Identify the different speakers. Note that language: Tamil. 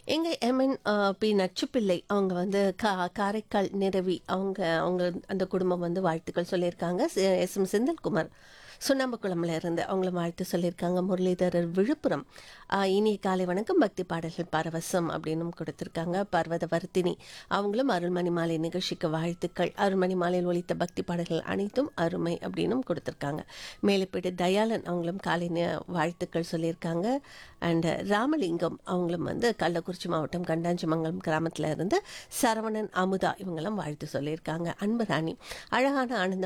Speaker 1: எங்க எம்என் பி நச்சுப்பிள்ளை அவங்க வந்து கா காரைக்கால் நிறவி அவங்க அவங்க அந்த குடும்பம் வந்து வாழ்த்துக்கள் சொல்லியிருக்காங்க எஸ் எம் செந்தில்குமார் சுண்ணாம்புக்குளம்ல இருந்து அவங்கள வாழ்த்து சொல்லியிருக்காங்க முரளிதரர் விழுப்புரம் ஆஹ் இனிய காலை வணக்கம் பக்தி பாடல்கள் பரவசம் அப்படின்னும் கொடுத்திருக்காங்க பர்வத வர்த்தினி அவங்களும் அருள்மணி மாலை நிகழ்ச்சிக்கு வாழ்த்துக்கள் அருள்மணி மாலையில் ஒலித்த பக்தி பாடல்கள் அனைத்தும் அருமை அப்படின்னும் கொடுத்திருக்காங்க மேலப்பேடு தயாளன் அவங்களும் காலை நே- வாழ்த்துக்கள் சொல்லியிருக்காங்க அண்ட் ராமலிங்கம் அவங்களும் வந்து கள்ளக்குறிச்சி மாவட்டம் கண்டாஞ்சிமங்கலம் கிராமத்தில் இருந்து சரவணன் அமுதா இவங்களும் வாழ்த்து சொல்லியிருக்காங்க அன்பு ராணி அழகான ஆனந்த